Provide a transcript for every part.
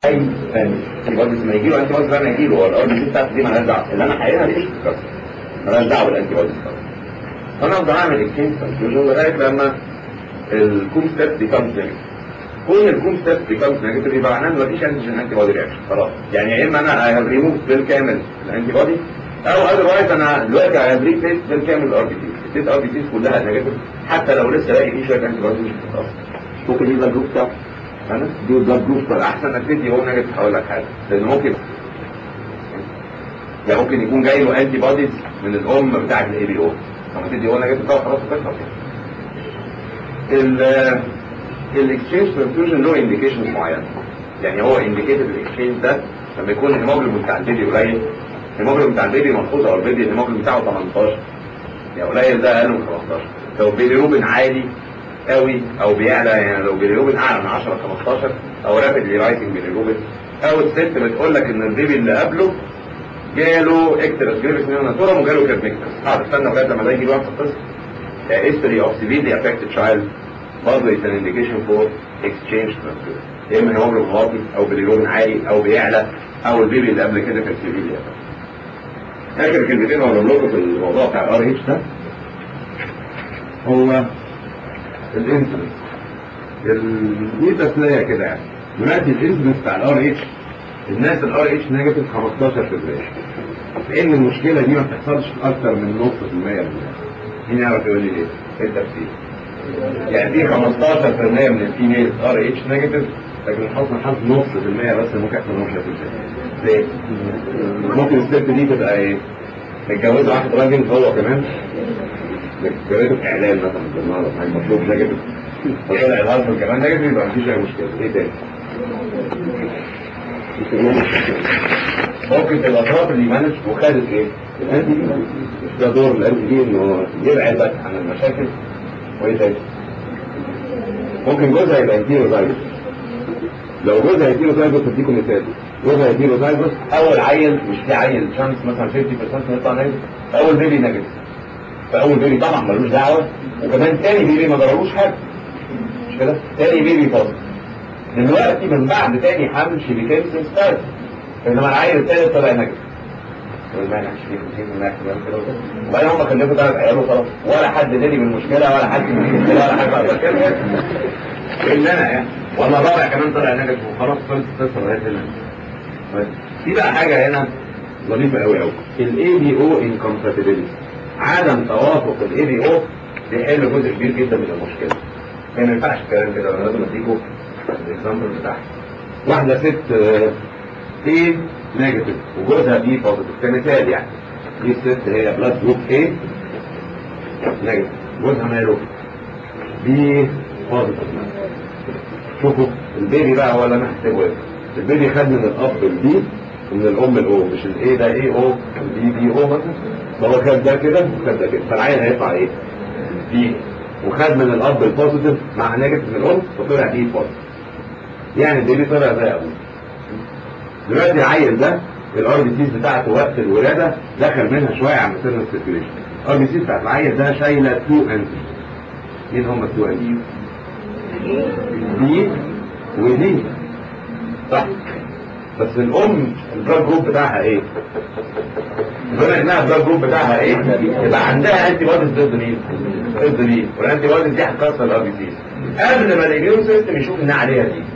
اي انتي بوديز ما يجي له انتي بوديز بقى ما يجي له هو الار بي سي بتاعته دي مالهاش دعوه اللي انا حقيقها دي مش بتتكسر مالهاش دعوه بالانتي بوديز فانا افضل اعمل اكسشينج كونفيوجن لغايه لما الكوم ستيب بيكمز نيجاتيف كون الكوم ستيب بيكمز نيجاتيف يبقى معناه ان مفيش انتيجين انتي بودي رياكشن خلاص يعني يا اما انا اي هاف ريموف بالكامل الانتي بودي او اذروايز انا دلوقتي اي هاف ريبليس بالكامل الار بي سي الست ار بي سيز كلها نيجاتيف حتى لو لسه لاقي فيه شويه انتي بودي مش بتتاثر ممكن يبقى الجروب بتاعه انا دي البلاد جروب طب احسن ابتدي هو نيجاتيف هقول لك حاجه لان ممكن يعني ممكن يكون جاي له انتي بوديز من الام بتاعت الاي بي او لما تدي هو نيجاتيف بقى خلاص بتخلص ال الاكسشينج ترانسفيوجن له انديكيشنز معينه يعني هو انديكيتد الاكسشينج ده لما يكون الهيموجلوبين بتاع البيبي قليل الهيموجلوبين بتاع البيبي ملحوظ او البيبي الهيموجلوبين بتاعه 18 يعني قليل ده اقل من 15 لو البيليروبين عالي قوي او بيعلى يعني لو بيليروبين اعلى من 10 15 او رابيدلي رايتنج بيليروبين او الست بتقول لك ان البيبي اللي قبله جاله اكترس جريفيس نيوناتورم وجاله كيرنيكتس اه استنى لغايه لما ده يجي بقى في القصه history of severely affected child برضه is an indication for exchange transfer يا اما هيموجلوبين واطي او بليروبين عالي او بيعلى او البيبي اللي قبل كده كان سيفيرلي اخر كلمتين هقول لكم في الموضوع بتاع الار اتش ده هو الانسولين دي تسليه كده يعني دلوقتي الانسولين بتاع الار اتش الناس الار اتش نيجاتيف 15% لان المشكله دي ما بتحصلش في اكتر من نص في المية من الناس مين يعرف يقول لي ليه؟ ايه التفسير؟ يعني في 15% من الفيميل ار اتش نيجاتيف لكن حصل حظ نص في المية بس ممكن يحصل لهم شكل ليه؟ ممكن الست دي تبقى ايه؟ متجوزة واحد راجل هو كمان جابته في اعلان مثلا بالنهار مطلوب نيجاتيف فطلع الهازبند كمان نيجاتيف يبقى مفيش اي مشكلة ايه تاني؟ ممكن تبقى بروبرلي مانج وخدت ايه؟ الانتي دي مش ده دور الانتي دي انه يبعد بس عن المشاكل وايه تاني؟ ممكن جوزها يبقى انتيرو زايجوس لو جوزها انتيرو زايجوس اديكم مثال جوزها انتيرو زايجوس اول عيل مش في عيل شانس مثلا 50% يطلع نيجاتيف اول بيبي نيجاتيف فاول بيبي طبعا ملوش دعوه وكمان تاني بيبي ما ضربوش حاجه مش كده؟ تاني بيبي فاضل دلوقتي من بعد تاني حمل شي بيكام سنستايل انما العيل الثالث طلع نجم وبعدين هم خلفوا ثلاث عيال وخلاص ولا حد داري بالمشكله ولا حد بالمشكله ولا حد عارف كده الا انا يعني ولا الرابع كمان طلع نجم وخلاص خلص القصه لغايه هنا في بقى حاجه هنا ظريفه قوي قوي الاي بي او انكمباتيبيلتي عدم توافق الاي بي او بيحل جزء كبير جدا من المشكله ما ينفعش الكلام كده انا لازم اديكم الاكزامبل بتاعها واحده ست ايه نيجاتيف وجوزها بي بوزيتيف كمثال يعني دي الست هي بلاد جروب ايه نيجاتيف جوزها ماله بي بوزيتيف شوفوا البيبي بقى هو اللي انا هحسبه ايه البيبي خد من الاب البي ومن الام الاو مش الاي ده اي او البي بي او مثلا فهو خد ده كده وخد ده كده فالعين هيطلع ايه بي وخد من الاب البوزيتيف مع نيجاتيف من الام فطلع بي بوزيتيف يعني البيبي طلع زي ابوه دلوقتي العيل ده الار بي سيز بتاعته وقت الولاده دخل منها شويه عن ماتيرنال سيركيوليشن الار بي سيز بتاعت العيل ده شايله تو انتي مين هم التو انتي؟ دي ودي صح بس الام البلاد جروب بتاعها ايه؟ بما انها البلاد جروب بتاعها ايه؟ يبقى عندها انتي بوديز ضد مين؟ ضد مين؟ والانتي بوديز دي هتكسر الار بي سيز قبل ما الاميون سيستم يشوف انها عليها دي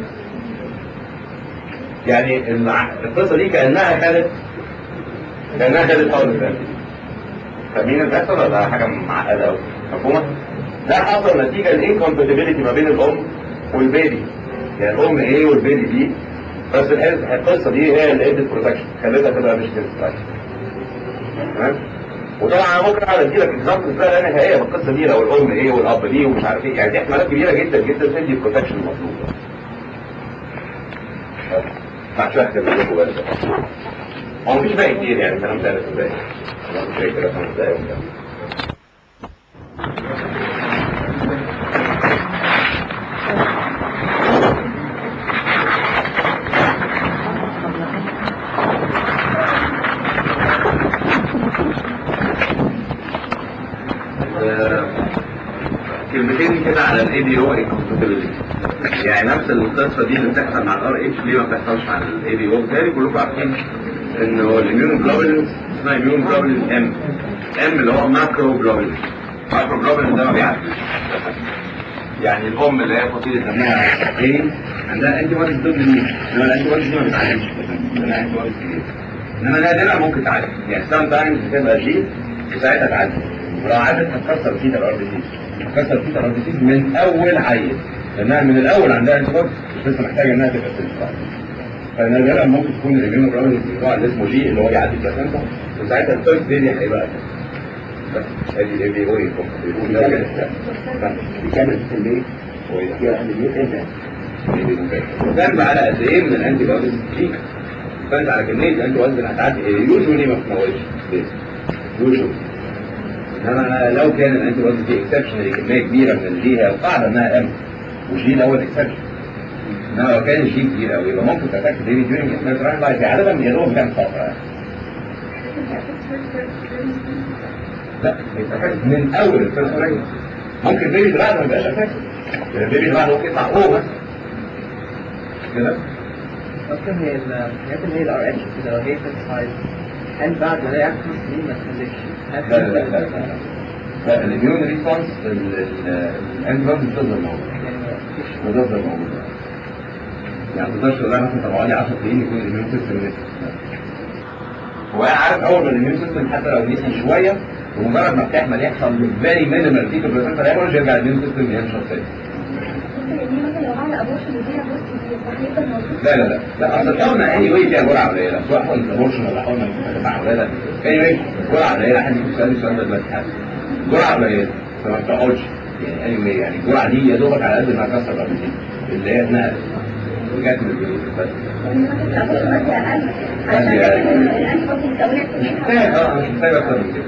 يعني القصه دي كانها خدت كانها خدت حول الثاني فاهمين القصه ولا حاجه معقده قوي مفهومه؟ ده حصل نتيجه الانكومباتيبيلتي ما بين الام والبيبي يعني الام ايه والبيبي بي بس القصه دي هي اللي ادت بروتكشن خلتها تبقى مش تنسترايك تمام؟ وطبعا انا ممكن اقعد ادي لك اكزامبلز بقى لا نهائيه بالقصه دي لو الام ايه والاب دي ومش عارف ايه يعني دي احتمالات كبيره جدا جدا تدي البروتكشن المطلوب بعد شويه هكتب لكم بقى هو مفيش باقي كتير يعني كلام ثالث ازاي مش هيك كده خمس دقايق وكده كلمتين كده على الاي دي او انكمباتيبيلتي يعني نفس القصه دي اللي بتحصل مع الار اتش ليه ما بتحصلش مع الاي بي او بالتالي كلكم عارفين انه الاميونوجلوبولين اسمها اميونوجلوبولين ام ام اللي هو ماكرو جلوبولين ماكرو جلوبولين ده ما بيعديش يعني الام اللي هي فصيله دمها ايه عندها انتي بوديز ضد دي انما الانتي بوديز دي ما بتعالجش عندها انتي بوديز كتير انما نادرا ممكن تعالج يعني سام تايمز بتبقى جي وساعتها تعالج ولو عادت هتكسر فيتا الار بي سي هتكسر فيتا الار بي سي من اول عيل لانها من الاول عندها انتي بوديز مش لسه محتاجه انها تبقى سيلفرايد فنادرا ممكن تكون الاميونوجلوبولين النوع اللي اسمه جي اللي هو يعدي البلاسنتا وساعتها الفيرست بيبي هيبقى بس ادي الاي بي او يكون ده بيكمل في البيت ويحكي عن البيت انت وكان على قد ايه من الانتي بوديز فيك كانت على كميه الانتي بوديز اللي هتعدي يوجولي ما بتموتش يوجولي انما لو كان الانتي بوديز دي اكسبشنالي كميه كبيره من الجي هي القاعده انها ام وجي ده هو الاكسبشن انما لو كان الجي كبير قوي يبقى ممكن تتاكد بيبي ديورنج اسمها لايف عاده يا دوب كام فتره لا بيتأكد من اول الفيرست رينج ممكن البيبي اللي بعده ما يبقاش افكت البيبي اللي بعده ممكن يطلع او بس كده اصلا هي الحاجات اللي هي الار اتش كده لو هي سايز هل بعد ما الاقي خمس سنين ما تخليش لا لا لا لا لا لا الاميون ريسبونس الانتيبودي بتفضل موجوده بتفضل موجوده يعني ما تقدرش تقول لها مثلا طب اقعدي 10 سنين يكون الاميون سيستم نسي هو انا عارف اول ما الاميون سيستم حتى لو نسي شويه ومجرد ما بتحمل يحصل فيري مينيمال فيتو بريزنت هيرجع يرجع الاميون سيستم ينشط تاني لا لا لا لا اصل الحقنه اني واي فيها جرعه قليله سواء حقنه ابورشن ولا حقنه مع ولاده اني واي جرعه قليله حد يكون سالني السؤال ده دلوقتي حد جرعه قليله فما بتقعدش يعني اني واي يعني الجرعه دي يا دوبك على قد ما كسر الار اللي هي اتنقلت وجات من البيوت بس مش محتاج اه مش محتاج اكتر من كده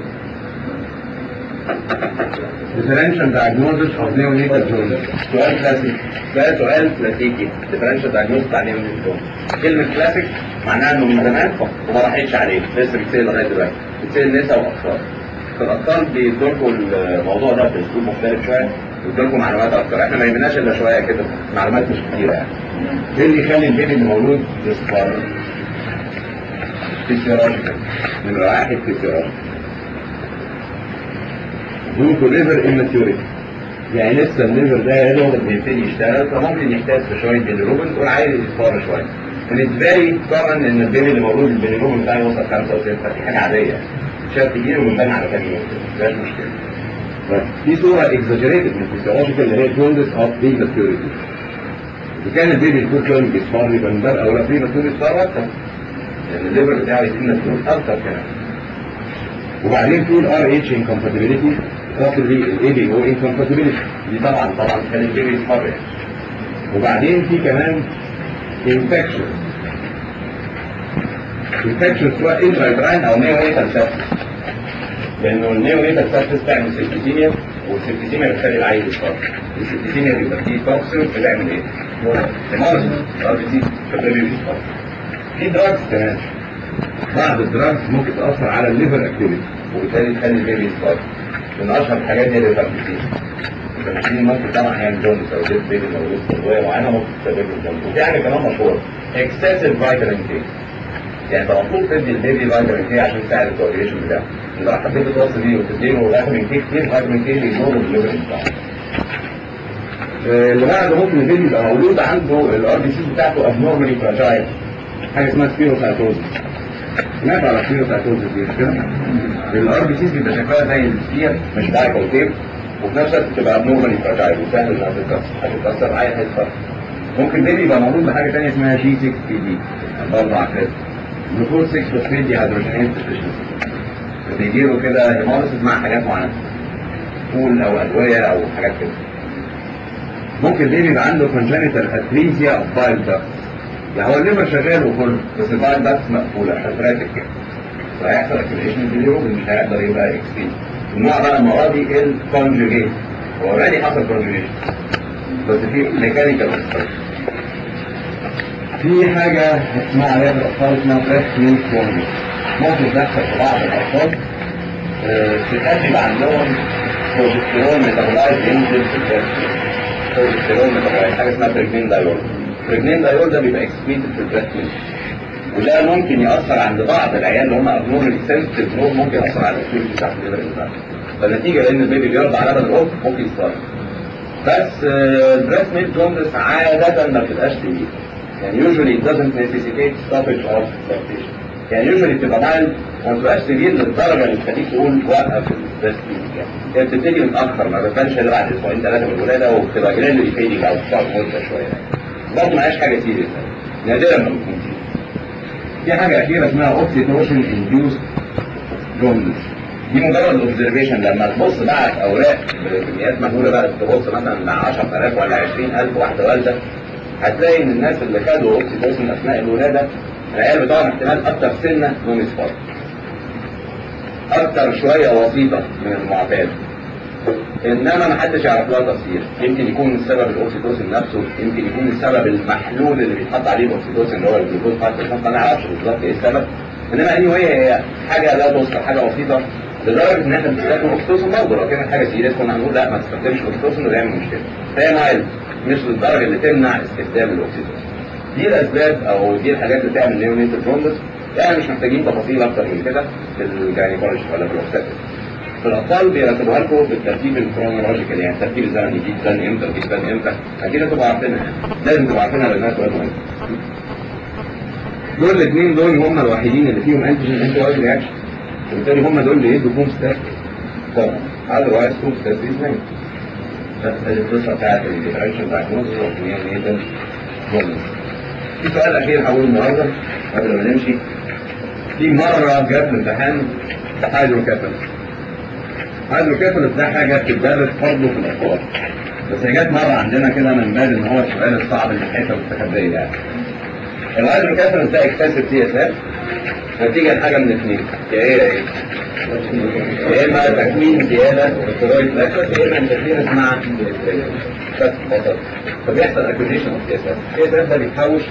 differential diagnosis of neonatal jaundice سؤال كلاسيك ده سؤال كلاسيكي differential diagnosis بتاع neonatal jaundice كلمة كلاسيك معناها انه من زمان وما راحتش عليه لسه بيتسأل لغاية دلوقتي بيتسأل نساء واطفال في الاطفال بيدوا لكم الموضوع ده باسلوب مختلف شوية بيدوا لكم معلومات اكتر احنا ما يهمناش الا شوية كده معلومات مش كتيرة يعني ايه اللي يخلي البيبي اللي مولود يصفر فيسيولوجيكال نمرة واحد فيسيولوجيكال due to liver immaturity يعني لسه الليفر ده يا دوب بيبتدي يشتغل فممكن يحتاج في شويه بيليروبين تقول عايز يصفر شويه and it's very common ان البيبي اللي موجود البيليروبين بتاعه يوصل 5 او 6 دي حاجه عاديه شاف تجيله من بين على كام يوم مفيهاش مشكله بس دي صوره اكزاجريتد من الفيسيولوجيكال اللي هي جوندس اوف بري ماتيوريتي اذا كان البيبي الكور كان بيصفر يبقى من باب اولى بري ماتيوريتي يصفر اكتر لان الليفر بتاعه يكون ماتيور اكتر كمان وبعدين في الار اتش انكمباتيبيليتي possibly الاي بي او انكمباتيبيليتي دي طبعا طبعا كان البيبي يصفر يعني وبعدين في كمان انفكشن انفكشن سواء انترايتراين او نيونيتال سابسس لانه النيونيتال سابسس تعمل سيبتيسيميا والسيبتيسيميا بتخلي العيل يصفر السيبتيسيميا بيبقى فيه توكسين بتعمل ايه؟ هيموليسيس ار بي سي فالبيبي بيصفر في دراجز كمان بعض الدراجز ممكن تاثر على الليفر اكتيفيتي وبالتالي تخلي البيبي يصفر من اشهر الحاجات دي الريفامبيسين الريفامبيسين ممكن طبعا يعمل جوندس او جيت بيبي موجود في الروايه معينه ممكن تسبب له جوندس وفي حاجه كمان مشهوره اكسسيف فيتامين كي يعني انت المفروض تدي البيبي فيتامين كي عشان تساعد الكوagulation بتاعه انت لو حبيت توصل بيه وتديله فيتامين كي كتير فيتامين كي بيزود الليفر بتاعه اللي بعده ممكن البيبي يبقى مولود عنده الار بي سي بتاعته ابنورمالي فراجايل حاجه اسمها سبيروسايتوزس سمعت على سبيروسايتوزس دي مش كده؟ الار بي سيز بيبقى شكلها زي السفير مش دايك او تيب وفي نفس الوقت بتبقى ابنورمالي فراجايل وسهل انها تتكسر هتتكسر عيل هيتكسر ممكن بيبي يبقى موجود بحاجه ثانيه اسمها جي 6 بي دي برضه عكاز جلوكوز 6 فوسفيت دي هيدروجينيز ديفيشنسي بيجي له كده هيموليسيس مع حاجات معينه فول او ادويه او حاجات كده ممكن بيبي يبقى عنده congenital atresia of bile ducts يعني هو الليفر شغال وكله بس البايل داكتس مقفوله حفراتك كده فهيحصل اكتيفيشن باليوم مش هيقدر يبقى اكستين النوع بقى المره دي الكونجوجيت هو اوريدي حصل كونجوجيشن بس في ميكانيكال في حاجه اسمها عليها في الاطفال اسمها بريست ميلك كونجوجيت ممكن تحصل في بعض الاطفال ستات يبقى عندهم بروجستيرون ميتابولايز ينزل في البريست بروجستيرون متغير حاجه اسمها بريجنين دايول بريجنين دايول ده بيبقى اكسبيتد في البريست ميلك وده ممكن ياثر عند بعض العيال اللي هم ابنورمال سنسيتيف نور ممكن ياثر على الاكتيفيتي بتاعت الليفر بتاعته فالنتيجه لان البيبي بيرضع على لبن الام ممكن يستغرب بس البريست ميلك جوندس عاده ما بتبقاش سيفير يعني usually it doesn't necessitate stoppage of lactation يعني usually بتبقى مايلد وما بتبقاش سيفير للدرجه اللي تخليك تقول وقف البريست ميلك يعني هي بتبتدي متاخر ما بتبانش الا بعد اسبوعين ثلاثه من الولاده وبتبقى جرادولي فيدنج او بتقعد مده شويه برضه ما هياش حاجه سيريس نادرا ما بتكون سيريس في حاجه اخيره اسمها اوكسيتوشن انديوست جوندس دي مجرد اوبزرفيشن لما تبص بقى في اوراق بكميات مهوله بقى تبص مثلا على 10000 ولا 20000 واحده والده هتلاقي ان الناس اللي خدوا اوكسيتوسن اثناء الولاده العيال بتوعهم احتمال اكتر سنه نوم سبار اكتر شويه وسيطه من المعتاد انما ما حدش يعرف لها تفسير يمكن يكون السبب الاوكسيتوسن نفسه يمكن يكون السبب المحلول اللي بيتحط عليه الاوكسيتوسن اللي هو الجلوكوز فاكتور ما نعرفش بالظبط ايه السبب انما اني anyway هي حاجه لا توصف حاجه بسيطه لدرجه ان احنا بنستخدم اوكسيتوسن برضه لو كانت حاجه سيريس كنا هنقول لا ما تستخدمش اوكسيتوسن وده يعمل مشكله فهي مايلد مش للدرجه اللي تمنع استخدام الاوكسيتوسن دي الاسباب او دي الحاجات اللي بتعمل نيونيتال جوندس يعني مش محتاجين تفاصيل اكتر من كده في الجاينيكولوجي ولا في الاوبستاتيك في الاطفال بيرتبوها لكم بالترتيب الكرونولوجيكال يعني الترتيب الزمني دي تبان امتى ودي تبان امتى اكيد تبقوا عارفينها يعني لازم تبقوا عارفينها لانها سؤال مهم دول الاثنين دول هم الوحيدين اللي فيهم انتيجين انتي وايز رياكشن وبالتالي هم دول اللي يدوا كوم ستات طبعا اذروايز كوم ستات از بس القصه بتاعت الديفرنشال دايجنوستس والنيونيتال جوندس في سؤال اخير هقوله النهارده قبل ما نمشي في مره جت امتحان هيدروكابلس هيدروكابلس ده حاجه بتدرس برضه في الاطفال بس هي جت مره عندنا كده من باب ان هو السؤال الصعب اللي الحته المستخبيه يعني الهيدروكابلس ده اكتسب سي اس اف نتيجه لحاجه من اثنين يا ايه يا ايه يا اما تكوين زياده في الكرويد لاكتس يا اما انترفيرنس مع بس بسيط فبيحصل اكوزيشن اوف سي اس اف السي اس اف ده بيتحوش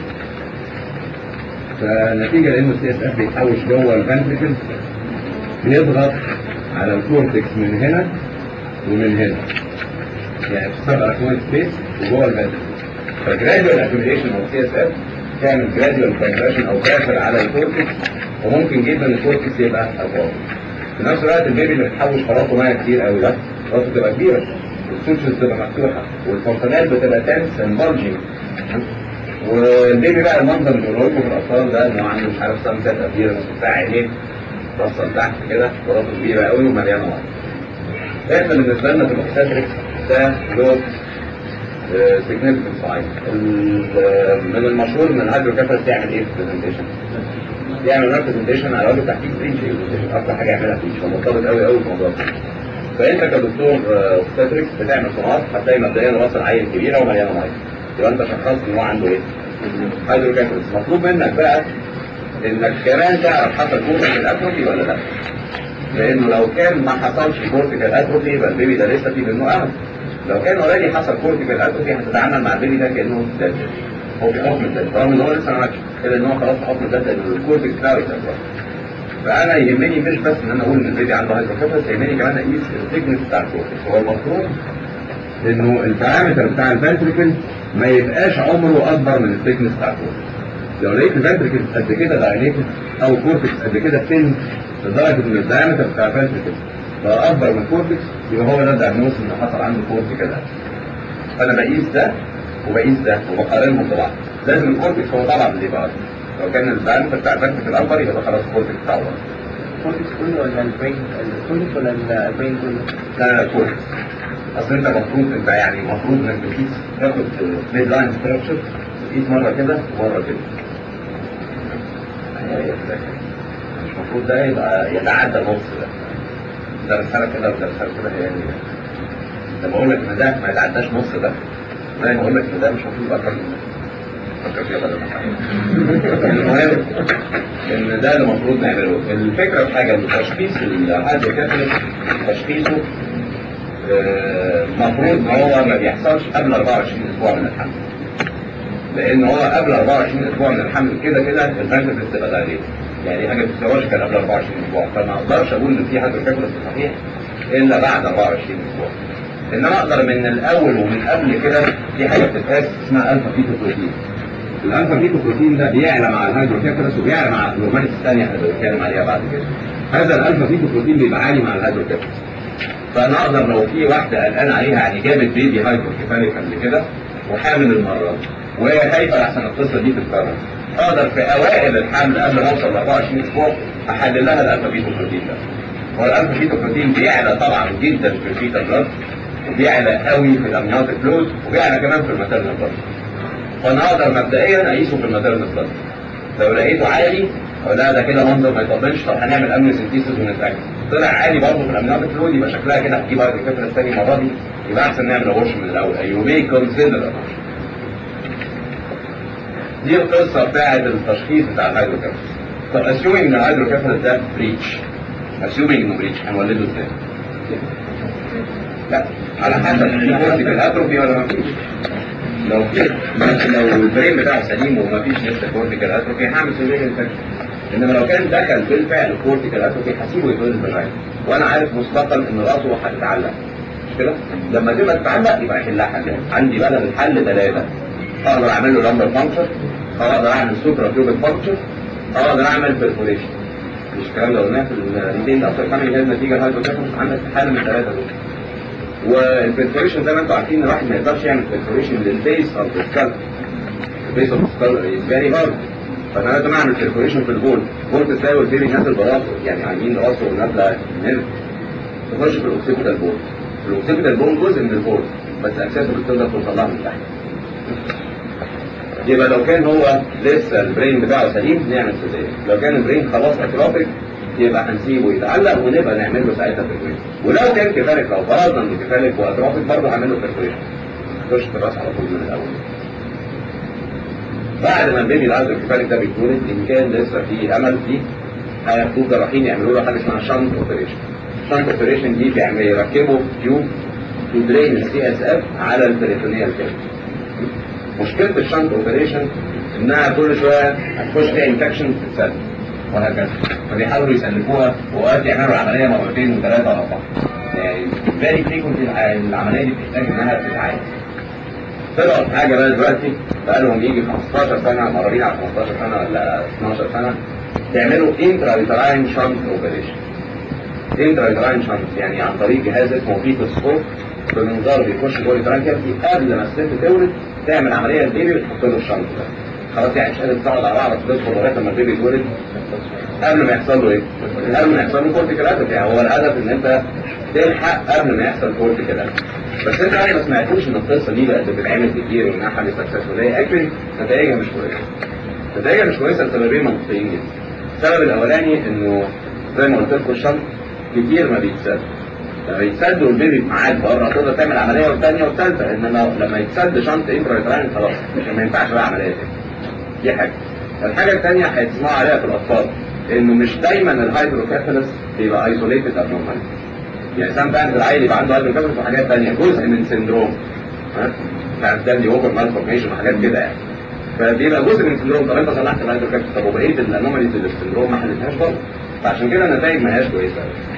فنتيجة لأنه السي اس اف بيتحوش جوه الفنتريكل بيضغط على الكورتكس من هنا ومن هنا يعني في سب اكوين سبيس وجوه الفنتريكل فجراديوال اكوميديشن اوف سي اس اف تعمل جراديوال كونتراكشن او بريشر على الكورتكس وممكن جدا الكورتكس يبقى اطول في نفس الوقت البيبي اللي بتحوش خلاصه ميه كتير قوي ده خلاصه تبقى كبيره والسوتشز بتبقى مفتوحه والفونتانات بتبقى تنس انبالجنج والبيبي بقى المنظر اللي بنقول لكم في الاطفال ده انه عنده مش عارف سام سات ابيرنس بتاع عينيه توصل تحت كده وراسه كبيره قوي ومليانه ميه. احنا بالنسبه لنا في الاوكساتريك ده له سيجنفكنس معين من المشهور ان الهيدروكافلس يعمل ايه في البرزنتيشن؟ يعمل ريبرزنتيشن على وجه تحقيق بريتش اكتر حاجه يعملها بريتش هو مرتبط قوي قوي بالموضوع ده فانت كدكتور اوبستاتريكس بتعمل سونار هتلاقي مبدئيا راس العين كبيره ومليانه ميه يبقى انت شخصت ان هو عنده ايه؟ هيدروكافلس مطلوب منك بقى انك كمان تعرف حصل كورتيكال اتروفي ولا لا لانه لو كان ما حصلش كورتيكال اتروفي يبقى البيبي ده لسه في منه امل لو كان اوريدي حصل كورتيكال اتروفي هتتعامل مع البيبي ده كانه داج هو في حكم الداج رغم ان هو لسه ما ماتش كده ان هو خلاص في حكم الداج لان الكورتيكس بتاعه يتأثر فانا يهمني مش بس ان انا اقول ان البيبي عنده هيدروكافلس يهمني كمان اقيس الثيكنس بتاع الكورتيكس هو المفروض انه البارامتر بتاع الفنتريكل ما يبقاش عمره اكبر من الثيكنس بتاع الكورتكس لو لقيت الفنتريكل قد كده دايليتد او الكورتكس قد كده ثين لدرجه ان الدايمتر بتاع الفنتريكل بقى اكبر من الكورتكس يبقى هو ده الدايجنوز ان حصل عنده كورتيكال فانا بقيس ده وبقيس ده وبقارنهم ببعض لازم الكورتكس هو طبعا اللي يبقى اكبر لو كان الدايمتر بتاع الفنتريكل اكبر يبقى خلاص الكورتكس بتاعه اكبر الكورتكس كله ولا البرين الكورتكس ولا البرين كله؟ لا لا الكورتكس اصل انت المفروض انت يعني المفروض انك بتقيس تاخد ميد لاين ستراكشر تقيس مره كده ومره كده مش المفروض ده يبقى يتعدى نص ده ده رساله كده وده رساله كده هي يعني لما اقول لك ان ده ما يتعداش نص ده زي ما اقول لك ان ده مش المفروض يبقى اكتر من ده فكر فيها بدل ما المهم ان ده اللي المفروض نعمله الفكره في حاجه ان تشخيص الهايدروكافيلس تشخيصه المفروض ان هو ما بيحصلش قبل 24 اسبوع من الحمل لان هو قبل 24 اسبوع من الحمل كده كده الفانتس بتبقى دايليت يعني حاجه فيسيولوجيكال قبل 24 اسبوع فما اقدرش اقول ان في هيدروكافلس صحيح الا بعد 24 اسبوع انما اقدر من الاول ومن قبل كده في حاجه بتتقاس اسمها الفا فيتو بروتين الالفا فيتو بروتين ده بيعلى مع الهيدروكيفالس وبيعلى مع الهرمونات الثانيه اللي بنتكلم عليها بعد كده هذا الالفا فيتو بروتين بيبقى عالي مع الهيدروكيفالس فانا اقدر لو في واحده قلقان عليها يعني جابت بيبي هايدروكيفاليك قبل كده وحامل المره دي وهي خايفه احسن القصه دي تتكرر اقدر في اوائل الحمل قبل ما اوصل ل 24 اسبوع احلل لها الالفا فيتو بروتين ده والالفا فيتو بروتين بيعلى طبعا جدا في الفيتا بلاد وبيعلى قوي في الامنيوتيك فلويد وبيعلى كمان في الماتيرنال بلاد فانا اقدر مبدئيا اقيسه في الماتيرنال بلاد لو لقيته عالي أو لا ده كده منظر ما يطمنش طب هنعمل امن سنتيسيس ونتاكد طلع عالي برضه في الامنيوتيك فلويد يبقى شكلها كده هتجيب هايدروكيفالس الثاني المره دي يبقى احسن نعمل ابورشن من الاول ايوه مي كونسيدر دي القصه بتاعت التشخيص بتاع الهيدروكيفالس طب اسيومينج ان الهيدروكيفالس ده بريتش اسيومينج انه بريتش هنولده ازاي؟ لا على حسب في كورتيكال اتروفي ولا ما فيش لو في لو البرين بتاعه سليم وما فيش لسه كورتيكال اتروفي هعمل سيرجري انفكشن انما لو كان دخل بالفعل كورتيكال اتروفي هسيبه يتولد بالرايت وانا عارف مسبقا ان راسه هتتعلق مش كده؟ لما تبقى تتعلق يبقى يحلها حلال عندي بدل الحل ثلاثه اقدر اعمل له لمبر فانكشن اقدر اعمل سوبرا تيوبل فانكشن اقدر اعمل بيرفوريشن مش الكلام ده قلناه في الاثنين اكتر كمان هي النتيجه هايدروكيفالس عندك حل من الثلاثه دول والبرفوريشن زي ما انتم عارفين الواحد ما يقدرش يعمل برفوريشن للبيس اوف ذا سكال البيس اوف ذا سكال از فيري هارد فانا لازم اعمل برفوريشن في البول بول تلاقي والبيبي نازل براسه يعني عاملين راسه ونازله نرف تخش في الاوكسيبيتال بول الاوكسيبيتال بول جزء من البول بس اساسا بتقدر توصل لها من تحت يبقى لو كان هو لسه البرين بتاعه سليم نعمل سيزيريان لو كان البرين خلاص اتروفيك يبقى هنسيبه يتعلق ونبقى نعمل له ساعتها برفوريشن ولو كان كفالك لو فرضنا انه كفالك واتروفيك برضه هعمل له برفوريشن خش في الراس على طول من الاول بعد ما البيبي العازل الكفالك ده بيتولد ان كان لسه في امل فيه هياخدوه جراحين يعملوا له حاجه اسمها شنت اوبريشن شنت اوبريشن دي بيعمل يركبوا تيوب تدرين السي اس اف على البريتونيال كده مشكله الشنت اوبريشن انها كل شويه هتخش فيها انفكشن تتسلك وهكذا فبيحاولوا يسلكوها واوقات يعملوا العمليه مرتين وثلاثه ورا بعض يعني فيري فريكونت العمليه دي بتحتاج انها تتعاد طلعوا في حاجه بقى دلوقتي بقى لهم يجي 15 سنه مرارين على 15 سنه ولا 12 سنه تعملوا انترا يوتراين شنت اوبريشن انترا يوتراين شنت يعني عن طريق جهاز اسمه فيتوسكوب بمنظار بيخش جوه اليوتراين كافيتي قبل ما الست تولد تعمل عمليه البيبي بتحط له الشنط ده خلاص يعني مش قادر تقعد على بعض تدخل لغايه لما البيبي يتولد قبل ما يحصل له ايه؟ قبل ما يحصل له كورتيكال اتروفي يعني هو الهدف ان انت تلحق قبل ما يحصل كورتيكال اتروفي بس انت يعني ما سمعتوش ان القصه دي بقت بتتعمل كتير وانها حل سكسسفول هي اكشلي نتائجها مش كويسه نتائجها مش كويسه لسببين منطقيين جدا السبب الاولاني انه زي ما قلت لكم الشنط كتير ما بيتسد لما يتسد والبيبي معاك بره تقدر تعمل عمليه والثانيه والثالثه انما لما يتسد شنط انترا خلاص مش ما ينفعش بقى عمليه تاني دي حاجه الحاجه الثانيه هيتسمعوا عليها في الاطفال انه مش دايما الهيدروكيفالس بيبقى ايزوليتد ابنورمال يعني سام تايمز العيل يبقى عنده هيدروكيفالس وحاجات ثانيه جزء من سندروم ها بتاع ستانلي اوفر مالفورميشن وحاجات كده يعني فبيبقى جزء من السندروم طب انت صلحت الهيدروكيفالس طب وبقيه الانوماليز اللي في السندروم ما حلتهاش برضه فعشان كده النتائج ما هياش كويسه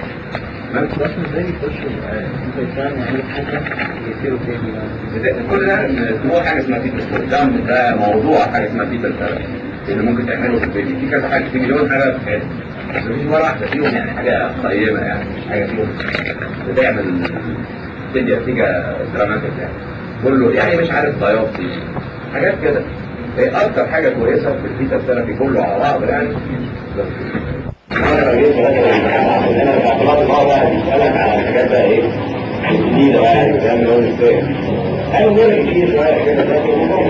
بس ازاي يخشوا انت يفهم يعملوا حاجه يصيروا تاني كل ده هو حاجه اسمها فيتال ده ده موضوع حاجه اسمها فيتال ثيرابي اللي ممكن تعمله في البيبي في كذا حاجه في مليون حاجه في حياتك بس مفيش ولا واحده فيهم يعني حاجه قيمه يعني مش حاجه فيهم بتعمل تدي نتيجه دراماتيك يعني كله يعني مش عارف بايوبسي حاجات كده هي اكتر حاجه كويسه في الفيتال ثيرابي كله على بعض يعني انا جيت انا باعتبار ان هو بقى بيسالك على الحاجات بقى ايه الجديده بقى يعني الكلام اللي هو ازاي انا بقول كتير شويه كده ده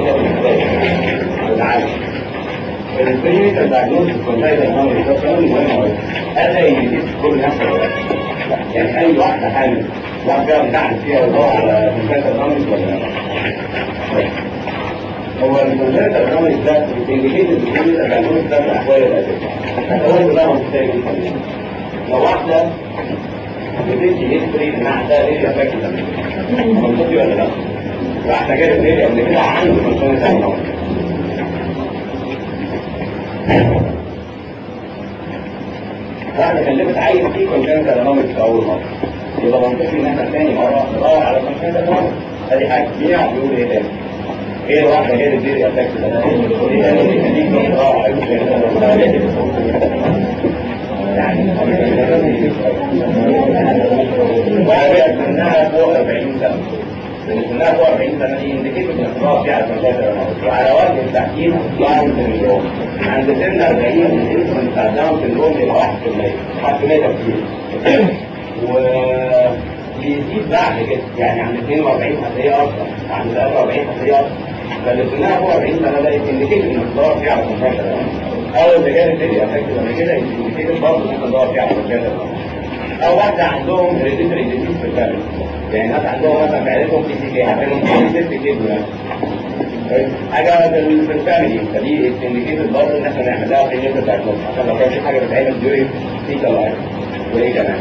بالعكس الكلينيكال دايجنوستيك كونتاينر نمبر ده سؤال مهم قوي هذا يجي كل الناس يعني اي واحده حامل واحده فيها بتعمل فيها ويدور على كونتاينر نمبر ولا لا هو الكونتاينر نمبر ده بيجي الكلينيكال دايجنوستيك ده الاحوال الاساسيه هو اللي بقى محتاج لو واحدة بتدي هيستوري ان عندها ليه افكت منطقي ولا لا؟ واحدة جابت ليه قبل كده عنده كونسيرن دايجنوز واحدة كلمت عيل فيه كونسيرن دايجنوز في أول مرة يبقى منطقي ان احنا تاني مره ندور على كونسنت نورمال ادي حاجه مين يعرف يقول ايه تاني؟ هي الواحده هي اللي بتدير افكت ده ايه تاني اللي يخليك ندور على وعرفت انها فوق 40 سنه لان سنها فوق 40 سنه دي انديكيتور ان خلاص يعني كونسنت وعلى وجه التحديد داون سندروم عند سن 40 الانسولين بتاع داون سندروم يبقى 1% 1% تفكير ويزيد بعد كده يعني عند 42 هتلاقيه اكتر عند 43 هتلاقيه اكتر فاللي سنها فوق 40 سنه ده انديكيتور ان الدور فيه على كونسنت او اذا كانت تبقى افكت قبل كده انديكيتور برضه ان الدور فيه على كونسنت او واحده عندهم هيريديتري ديزيز في الفاميلي يعني ناس عندهم مثلا في عيلتهم بي سي كي عندهم ست كده حاجه في الفاميلي فدي انديكيتور برضه ان احنا نعمل لها كلينيكال دايجنوز عشان لو كان في حاجه بتتعمل ديوري فيتال لايف وايه كمان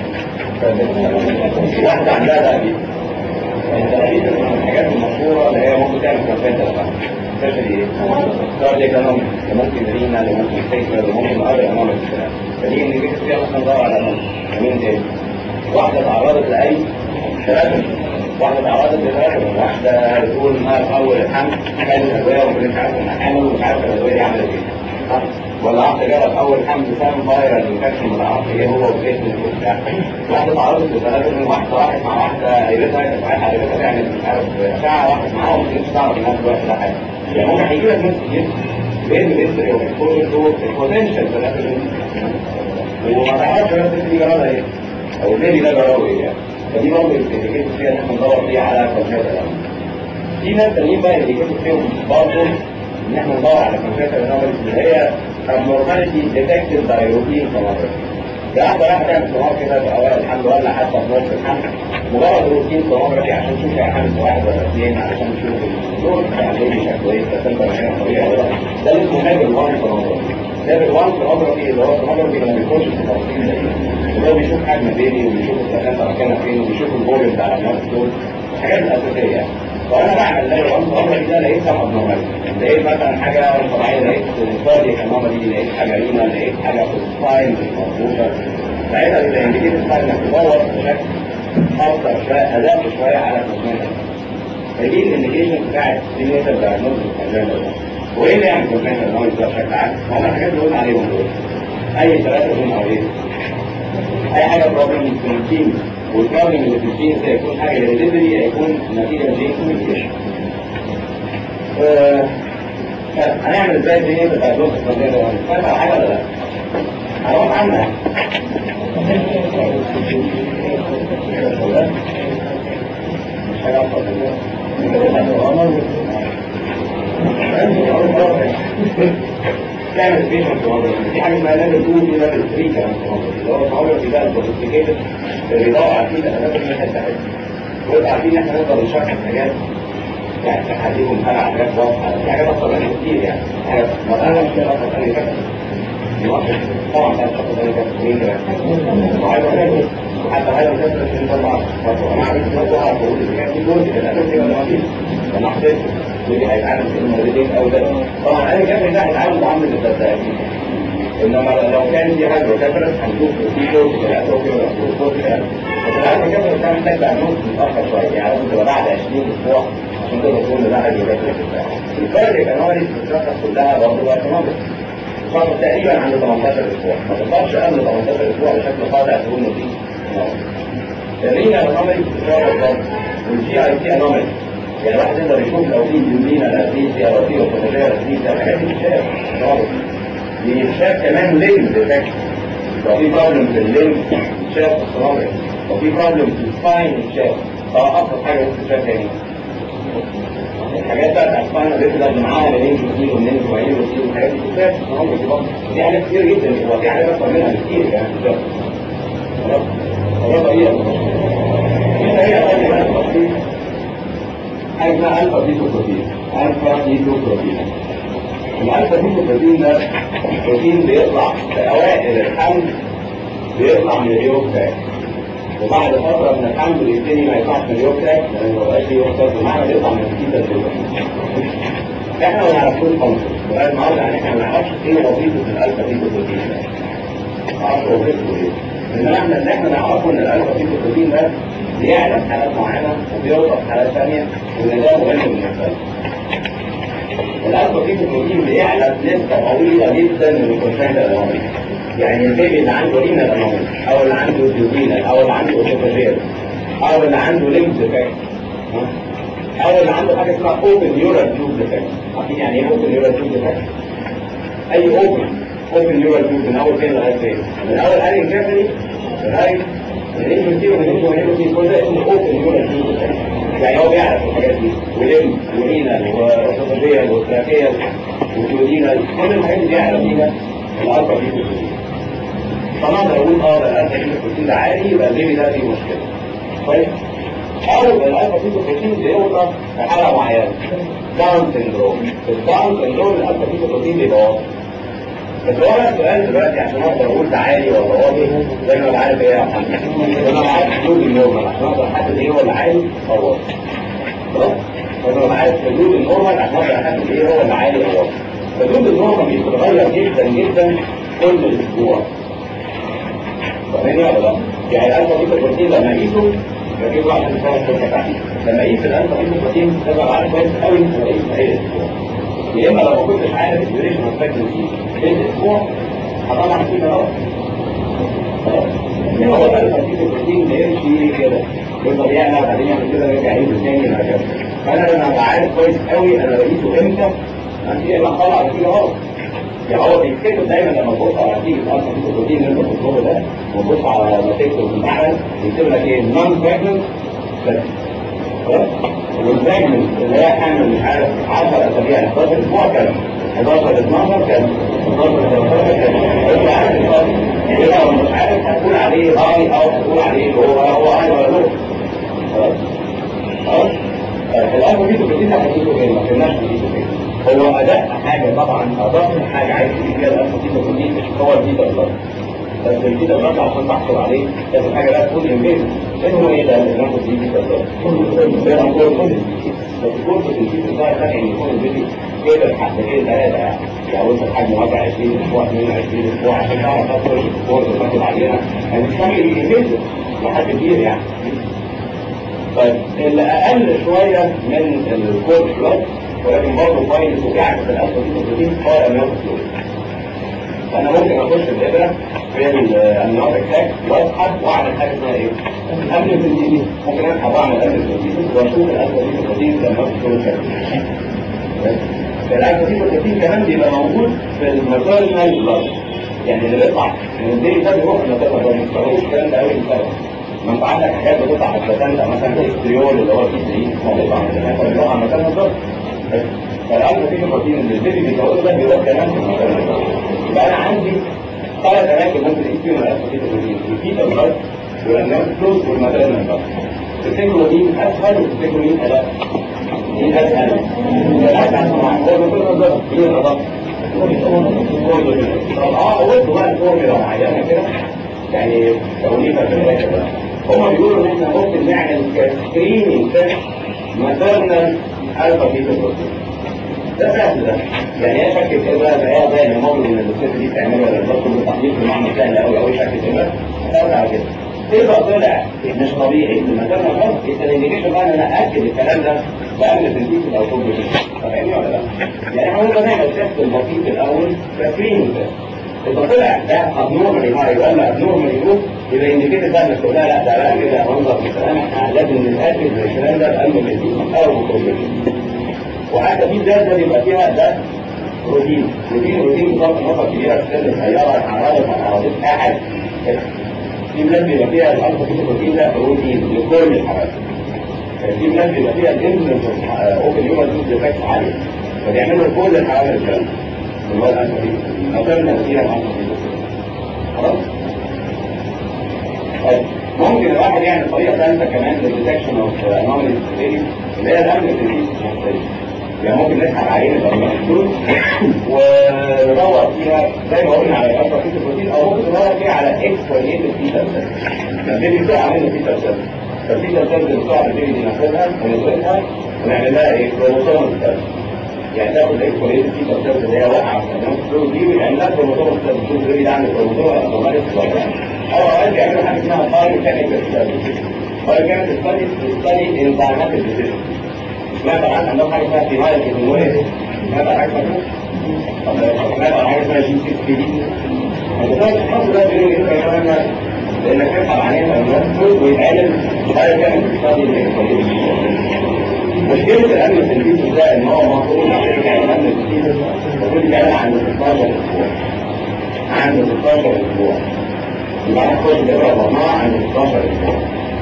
واحده عندها دايبيتس الدايبيتس من الحاجات المشهوره اللي هي ممكن تعمل كونفنت سبيشالي ايه؟ كاردياك انومي ممكن رينا ممكن سيكلر ممكن اذر انومي فدي انديكيتور فيها مثلا ندور على انومي مين تاني؟ واحده تعرضت لاي تراكم واحده تعرضت لتراكم واحده بتقول انها في اول الحمل كانت ادويه وما كانتش عارفه انها حامل ومش عارفه الادويه دي عملت ايه صح؟ ولا واحده جرت اول حمل بسبب فايرال انفكشن ما تعرفش ايه هو وجسمه وبتاع واحده تعرضت لتراكم واحده راحت مع واحده قريبتها كانت رايحه قريبتها تعمل مش عارف ساعه راحت معاها وما كانتش تعرف انها في الوقت ده حاجه يعني ممكن هيجي لك ناس كتير بين الهيستوري والاكسبوجر تو البوتنشال وما تعرفش بس دي جرالها ايه او البيبي ده جراله ايه يعني فدي برضه الانديكيتور فيها ان احنا ندور فيها على كونسنت في ناس تانيين بقى الانديكيتور فيهم برضه ان احنا ندور على كونسنت انوماليز اللي هي abnormality detected by routine sonography ده واحده رايحه تعمل سونار كده في اوائل الحمل ولا حتى في نص الحمل مجرد روتين سونوجرافي عشان تشوف هي حامل في واحد ولا اثنين علشان تشوف الدور بتاع البيبي شكله ايه بس انت مش طبيعي ولا ده اللي اسمه ليفل 1 سونوجرافي ليفل 1 سونوجرافي اللي هو سونوجرافي ما بيخش في التفاصيل دي اللي هو بيشوف حجم البيبي وبيشوف البلاسنتا مكانها فين وبيشوف البول بتاع الناس دول الحاجات الاساسيه يعني وانا بعمل ليفل 1 سونوجرافي ده لقيت سبب نورمالي لقيت مثلا حاجه طبيعيه لقيت كاردياك انومالي لقيت حاجه رينا لقيت حاجه في السباين مش مظبوطه ساعتها بيبقى انديكيتور بتاع انك تدور بشكل اكتر شويه ادق شويه على كونسنت فدي الانديكيشن بتاعت الكلينيكال دايجنوستس وايه اللي يعمل كونسنت نويز ده بشكل عام؟ هم الحاجات اللي قلنا عليهم دول اي ثلاثه هم او ايه؟ اي حاجه بروبلم في التيم والبروبلم اللي في التيم ده يكون حاجه هيريديتري هيكون نتيجه جين كوميونيكيشن هنعمل ازاي الكلينيكال دايجنوستس كونسنت نويز؟ فاهم على حاجه ولا لا؟ هنروح عنها مش حاجة تعمل سبيشن سونوجرافي دي حاجه اسمها ليفل 2 دي ليفل 3 كمان سونوجرافي اللي هو السونوجرافي ده السوفيستيكيتد اللي بيدور على فيه الادوات اللي احنا بتاعتها ويبقى عارفين ان احنا نقدر نشرح حاجات يعني هديكم حاجه حاجات واضحه في حاجات اكتر منها كتير يعني حاجات مثلا مش اكتر ثانيه كده طبعا كانت اكتر ثانيه كده مين كده وعايز اقول حتى هذا الكسر في طبعا انا عارف ان هو عارف هو اللي كان في جزء من الاساسي ولا ما فيش انا حسيت ودي هيتعامل في المولدين او ده طبعا انا كان ده هيتعامل معامله التدريب انما لو كان في حاجه كسرت هنشوف في جزء من الاساسي ولا في جزء بس العالم كسرت ده محتاج تأمين متأخر شويه يعني لازم تبقى بعد 20 اسبوع عشان تقدر تقول ده هيجي كسرت الفرق كان هو الفتره كلها برضه بقى تناقص فتره تقريبا عند 18 اسبوع ما تقدرش قبل 18 اسبوع بشكل قاطع تقول انه في الرينا انومالي بتتكرر برضه والجي اي تي انومالي يعني الواحد يقدر يشوف لو في جنبينا لاتريسيا لو في اوتوماتيا لاتريسيا الحاجات دي بتشاف بيتشاف كمان لينز افكت لو في بروبلم في اللينز بتشاف في الصنابع لو في بروبلم في السباين بتشاف اه ابسط حاجه ممكن تشاف هنا الحاجات بقى الاسباين اللي معاها لينز كتير ولينز وعين كتير والحاجات دي بتشاف في الصنابع دي برضه دي حاجات كتير جدا هو في حاجات اكتر منها كتير يعني بتشاف خلاص هو طريقة هنا هي طريقة التفصيل حاجة اسمها ألفا بيتو بروتين ألفا بيتو بروتين الألفا بيتو بروتين ده بروتين بيطلع في أوائل الحمل بيطلع من اليوكتاك وبعد فترة من الحمل يبتدي ما يطلعش من اليوكتاك لأن ما بقاش يوكتاك ومعنى بيطلع من الكيتا البروتين احنا ما نعرفوش خالص لغاية النهارده يعني احنا ما نعرفش ايه وظيفة الألفا بيتو بروتين ده ما نعرفش وظيفته ايه انما احنا اللي احنا نعرفه ان الالفا فيتوبروتين ده بيعلى في حالات معينه وبيوصل في حالات ثانيه وان ده مهم بالنسبه لنا. الالفا فيتوبروتين بيعلى بنسبه طويله جدا من الكونسنت الانومي يعني البيبي اللي عنده رينا الانومي او اللي عنده ديوبينا او اللي عنده اوتوفاجير او اللي عنده ليمز ديفكت او اللي عنده حاجه اسمها اوبن نيورال تيوب ديفكت عارفين يعني ايه اوبن نيورال تيوب ديفكت؟ اي اوبن اوبن نيورال تيوب من اول فين لغايه فين؟ من اول انهي كافري لغايه الانفنتيرو من الانفنتيرو كل ده اسمه اوبن نيورال تيوب ديفكت يعني هو بيعرف الحاجات دي ولم ورينا واوتوفاجيا وتراكيا وتيودينا كل الحاجات دي بيعرف فيها الالفا فيتو فانا اقدر اقول اه ده الالفا فيتو بروتين ده عالي يبقى البيبي ده فيه مشكله طيب او الالفا فيتو بروتين بيوصل في حاله معينه داون سندروم الداون سندروم الالفا فيتو بروتين بيبقى واطي بس هو بقى السؤال دلوقتي عشان اقدر اقول ده عالي ولا واطي زي ما انا عارف ايه يا محمد انا عارف حدود النورمال عشان اقدر احدد ايه هو اللي عالي او واطي خلاص فانا عارف حدود النورمال عشان اقدر احدد ايه هو اللي عالي او واطي حدود النورمال دي بتتغير جدا جدا كل اسبوع فاهمني ولا لا؟ يعني الالفا فيتو بروتين لما اقيسه بجيبه عشان يصور الصوره بتاعتي لما اقيس الالفا فيتو بروتين تبقى عارف كويس قوي انا بقيس اي اسبوع يا اما لو ما كنتش عارف الديوريشن اوف بريجنسي بين اسبوع هطلع فيه غلط خلاص هو الالفا فيتو بروتين بيمشي كده يفضل يعلى بعدين يعمل كده ويرجع ينزل تاني وهكذا فانا لما ابقى عارف كويس قوي انا بقيسه امتى يا اما اطلع نتيجه غلط يعني هو بيتكتب دايما لما تبص على نتيجه الالفا فيتو بروتين اللي انت بتطلبه ده وتبص على نتيجته في المعمل يكتب لك ايه نون بريجننت خلاص والبريجننت اللي هي حامل مش عارف 10 اسابيع 11 اسبوع كام 11 12 كام 12 13 كام انت عارف الفرق كده لو مش عارف هتقول عليه هاي او هتقول عليه هو هو هاي ولا لو خلاص خلاص الالفا فيتو بروتين ده هتجيبه ايه ما كناش بنجيبه ايه هو اداء حاجه طبعا اضاف حاجه عايز تجيب فيها الالفا فيتو بروتين هو البيتا بلس بس البيتا بلس عشان تحصل عليه لازم حاجه لا تكون انفيزن ايه هو ايه ده اللي بناخد فيه بيتا بلس ده هو كل بس كل في البيتا بلس ثاني ان يكون البيبي كده حبتين ثلاثه يعني يعني وصل حجم وضع 20 اسبوع 22 اسبوع عشان تعرف تدخل الكورس وتاخد عينه يعني مش تعمل انفيزن لحد كبير يعني طيب اللي اقل شويه من الكورس بلس ولكن برضه كويس وفي عكس الالفا فيتو هو الاميوتيك فلويد فانا ممكن اخش الابره في الاميوتيك تاك واسحب واعمل حاجه اسمها ايه؟ اميوتيك ممكن اسحب واعمل اميوتيك واشوف الالفا فيتو بروتين الاميوتيك فلويد الالفا فيتو بروتين كمان بيبقى موجود في الماتيرنال بلاد يعني اللي بيطلع من الديري ده بيروح الماتيرنال بلاد ما بيطلعوش الكلام ده قوي بسبب ما انت عندك حاجات بتطلع في البلاتانتا مثلا زي الستريول اللي هو البي 3 ما بيطلع من البلاتانتا بيروح على الماتيرنال بلاد فالألفا فيه بروتين اللي البيبي بيتجوزه ده بيروح كمان في المكان يبقى أنا عندي ثلاث أماكن ممكن أقيس فيهم الألفا فيه بروتين البيتا بلاد والأنيام فلوس والماتيرنال بلاد تفتكروا مين أسهل وتفتكروا مين أداء؟ مين أسهل؟ الأسهل طبعا هو الماتيرنال بلاد مين الأداء؟ طب اه قلت بقى الفورميلا معينة كده يعني توليفة في الآخر بقى هما بيقولوا إن إحنا ممكن نعمل كسكريننج تيست ماتيرنال ألفا فيتو بروتين ده سهل ده يعني هي شكل ابره زيها زي الموضوع اللي الست دي بتعمله ولا الدكتور بالتحضير في المعمل سهل قوي قوي شكل ابره هتعرف على كده اذا طلع مش طبيعي في المكان الغلط يبقى الانديكيشن بقى ان انا اكد الكلام ده بقبل تنفيذ او طب فاهمني ولا لا؟ يعني احنا ممكن نعمل تيست البسيط الاول كسكريننج تيست اذا طلع ده ابنورمالي هاي ولا ابنورمالي لو يبقى انديكيتد بقى انك تقول لا لا ده بقى كده منظر الكلام احنا لازم نتاكد من الكلام ده بقبل تنفيذ او بروبلم وحتى في ذات ده بيبقى فيها ده روتين روتين روتين بصرف النظر كبيره في سن صغيره عرضت ما عرضتش احد في بلاد بيبقى فيها الالفا فيتو بروتين ده روتين لكل الحالات في بلاد بيبقى فيها الانفلونس اوبن هيومن دوز ديفكت عاليه فبيعملوا كل الحالات الكلام اللي هو الالفا فيتو او كان فيها الالفا فيتو خلاص طيب ممكن الواحد يعمل طريقه ثالثه كمان للديتكشن اوف انوماليز اللي هي الامن يعني ممكن نسحب عينة الأمراض وندور فيها زي ما قلنا على الألفا فيتو بروتين أو ممكن ندور فيها على إكس وليد الفيتا سيل فالبيبي بتقع منه فيتا سيل فالفيتا سيل اللي بتقع البيبي دي ناخدها ونزرعها ونعمل لها إيه كروموسوم سيل يعني تاخد الاكسبريت في تفسير اللي هي واقعه في الكروموسوم دي ويعملها كروموسوم الكروموسوم ده ده عن الكروموسوم الابنورماليتي ولا او اوقات بيعملوا حاجه اسمها باي كيميكال ستادي باي كيميكال ستادي ستادي انزيماتيك ديزيز سمعت عن عندهم حاجه اسمها فينايل كيتونويد سمعت عن حاجه اسمها سمعت عن حاجه اسمها جي 6 بي دي فده الحمد لله بيقول ايه كمان لانك تسحب عليها النص ويتعمل باي كيميكال ستادي مشكلة الأمن التنفيذي ده إن هو مفروض يعني الأمن التنفيذي المفروض يتعمل عند 16 أسبوع عند 16 أسبوع يبقى هنخش دلوقتي مجموعة عند 16 أسبوع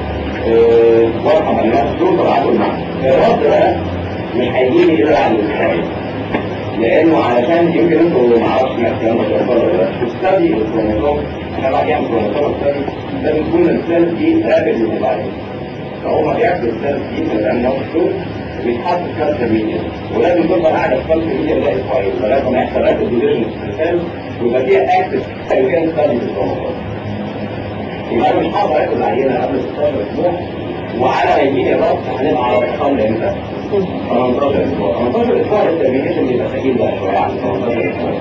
ورقة مليان صوت وبعته المعنى الرد بقى مش هيجيلي إلا عند الإسرائيل لأنه علشان يمكن أنتوا ما اعرفش ما الكلام ده بيوصل ولا لا تستدي الكروموسوم أنا بقى يعني كروموسوم ستادي لازم تكون السيل دي رابد موبايل فهو بياخد السيل دي من الأمن نفسه وبيتحط في كالسيوم ميديا ولازم تفضل قاعده في كالسيوم ميديا ده اسبوعين ولازم يحصل رابد ديفيجن في السيل ويبقى فيها اكتف كان ستادي في الكروموسوم يبقى انا مش هقدر اخد العينه قبل 16 اسبوع وعلى ما يجيني الرأس هنبقى على الحمل امتى؟ 18 اسبوع 18 اسبوع الترمينيشن بيبقى سجين بقى شويه عن 18 اسبوع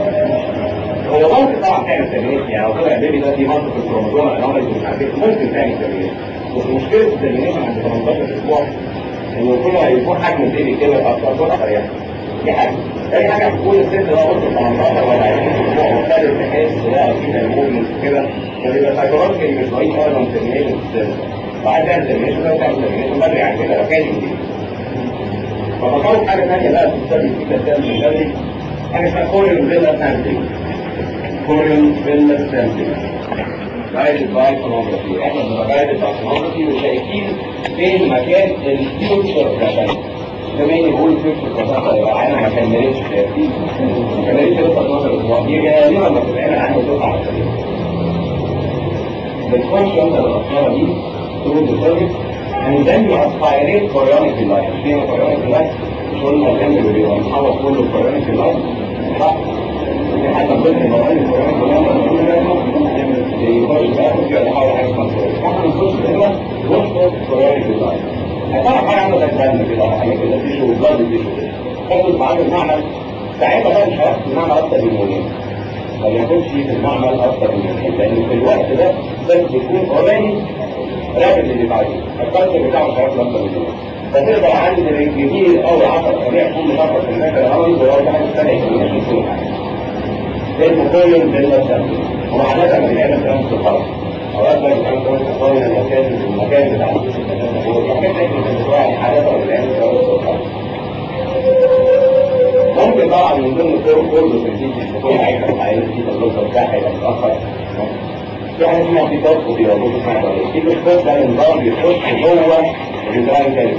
هو ممكن طبعا تعمل ترمينيشن يعني لو طلع بيبي ده في منطقه الكروموسوم انومالي مش عارف ممكن تعمل ترمينيشن بس مشكله الترمينيشن عند 18 اسبوع انه كل ما يكون حجم البيبي كبر اكتر كل اكتر يعني دي حاجه تاني حاجه هتكون الست ده وصل 18 ولا 20 اسبوع مختلف بحيث لا في الموفمنت كده فبيبقى سايكولوجيكالي مش ضعيف ابدا ترمينيشن في السن بعد تعمل ترمينيشن ده وتعمل ترمينيشن بدري عن كده لو كان جديد فبطلب حاجه ثانيه بقى تستدي في كتاب من بدري حاجه اسمها كوريون فيلا سامبلينج كوريون فيلا سامبلينج جايد باي سونوجرافي احنا بنبقى جايد باي سونوجرافي وشايفين فين مكان الفيوتشر بلاتان زمان يقول فيوتشر بلاتان يبقى عينها ما كملتش ما كملتش لسه 12 اسبوع دي غالبا ما بتتعمل عنها تسع سنين بتخش انت الاسرار دي تقول بالسيرفيس and then you aspirate chorionic life فين chorionic life مش قلنا الجنب اللي بيبقى محوط كله chorionic life صح؟ حتى كل المواد chorionic life يخش بقى في يحاول حاجه اسمها احنا بنخش كده وسط chorionic life هتعرف حاجه عامله زي الدم كده حاجه كده تيشو بلاد تيشو تاخد معاك المعمل ساعتها بقى مش هياخد المعمل اكتر من يومين ما بياخدش في المعمل اكتر من يومين لان في الوقت ده بس بيكون اوريدي راكب اللي بعديه الكالسيوم بتاعه مش هياخد اكتر من يومين فتقدر عندي كتير قوي 10 اسابيع كل شهر في المكان الهوي ولو ده حاجه ثانيه مش كل حاجه زي المكون بالنسبه هو عاده ما بيعمل كلام في الخرج اوقات بقى بيعمل كلام في الخرج المكان المكان بتاع المكان هو حاجات تكنيكال شويه عاده ما بيعمل كلام في الخرج ممكن طبعا من ضمن الطرق كله في الفيديو تكون عايزه تعيين في الدكتور بتاعها هيبقى متاخر في حاجه اسمها في ضغط بيربط اسمها ضغط في الخوف ده النظام بيخش جوه الجدران كده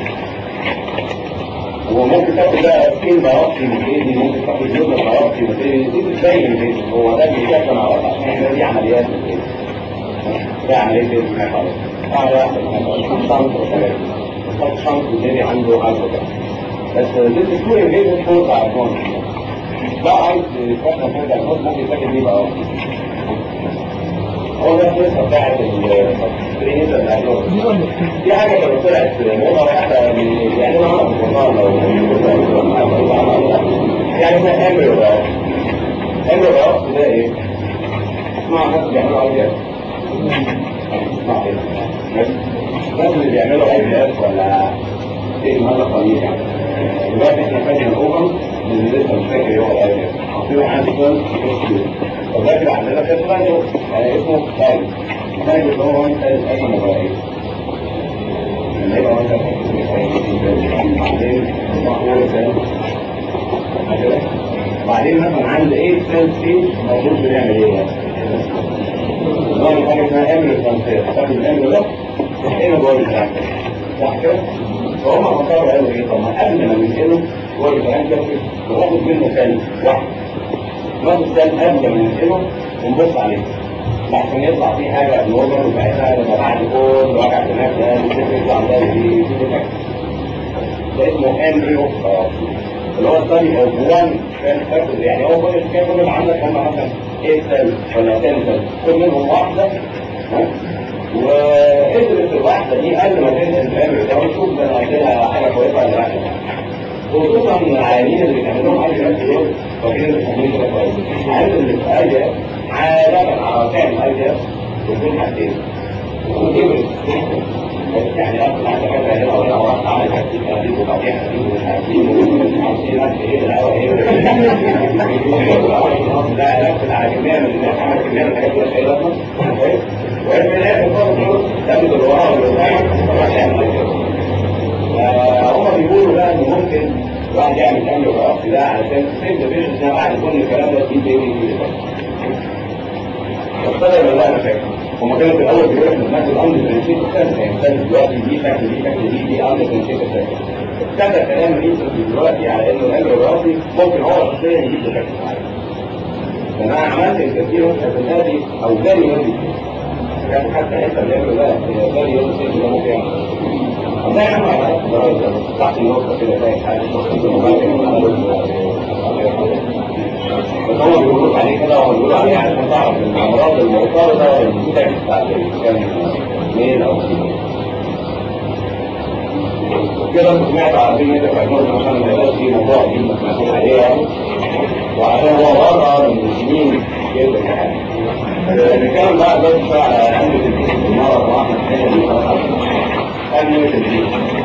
وممكن تاخد بقى سكين بارابسي من ايدي ممكن تاخد جزء بارابسي من ايدي دي ازاي من ايدي هو ده بيشكل عضلات عشان يعمل دي عمليات من ايدي ده عمليه ايه اسمها خالص اعلى واحده اسمها شنط وحاجات تحط شنط والبيبي عنده هايبر بس this is too invasive for diagnosis ده عايز يستخدم في diagnosis ممكن يتاخد بيه بقى هو ده القصه بتاعت البرينيتال diagnosis دي حاجه كانت طلعت موضه واحده من يعني انا اعرف والله لو يعني اسمها امبريو باوس امبريو باوس ده ايه؟ اسمع الناس بيعملوا اي بي اسمع كده الناس اللي بيعملوا اي بي اس ولا ايه هذا قليل يعني دلوقتي احنا فاكر الاوبن اللي لسه مش فاكر هو الاي بي اس حاطينه عندي كل طب ده كده عندنا كده فايدو اسمه فايدو فايدو اللي هو انت الاسم الموبايل لما يبقى مثلا بعدين مقبول ازاي بعدين مثلا عند ايه سيل ستيج موجود بنعمل ايه نعمل حاجه اسمها امر ترانسفير تاخد الامر ده تحقنه جوه الجراند صح كده؟ فهم فكروا قالوا ايه طب ما قبل ما ننقله جوه الجراند كده ناخد منه سيل واحد ناخد سيل قبل ما ننقله ونبص عليه عشان يطلع فيه حاجه نورمال وساعتها لما بعد كل وجع الدماغ ده يطلع ده في في ده اسمه امبريو اللي هو ستادي اوف وان كان فاكر يعني هو كل الحكايه كل اللي عندك هم مثلا 8 سيل ولا 10 سيل كل منهم واحده وادرس الواحده دي قبل ما تنزل الامبريو ده وشوف ده عندنا حاجه كويسه ولا لا خصوصا العيانين اللي بيتعمل لهم اي اس دول فاكرين اللي بيسموه كده كويس عارف اللي في اي اس عاده على فعل اي اس بيكون حاجتين بيكون كبر يعني اصل على كذا هنا وهنا ورحت عمل تكتيك تهديد وتقطيع تهديد ومش عارف ايه ومش عارف ايه نفس ايه الهوا ايه ده علاج على كميه من الناس عمل كميه من الحاجات اللي شايلها وفي الاخر خالص تاخد اللي وراه واللي قدامك هم بيقولوا بقى ان ممكن الواحد يعمل كام رأس ده علشان تسيب ديفيجن ده بعد كل الكلام ده في تاني في ابتدى يبقى لها مشاكل هم كانوا في الاول بيقولوا احنا بناخد امر برنسيب السنه يعني دلوقتي دي شكل دي شكل دي دي امر برنسيب السنه ابتدى كلام الانسان دلوقتي على انه الامر الراسي ممكن هو شخصيا يجيب بشكل معين فانا عملت التفكير والحساباتي او جالي يوم يعني حتى حتى الامر ده جالي يوم ده ممكن يعمل تحت النقطة كده زي حاجة بس هو بيقولوا عليه كده هو بيقولوا عليه عشان تعرف ان الامراض المرتبطة والمتعب بتاعت كان ميل او فيميل كده انت سمعت عارفين انت فاهمين مثلا ما يبقاش في موضوع جديد ما سمعتوش عليه يعني وعشان هو بره من سنين جدا يعني نتكلم بقى بس شويه على اهميه الدين في المرض واحنا في أهمية الدين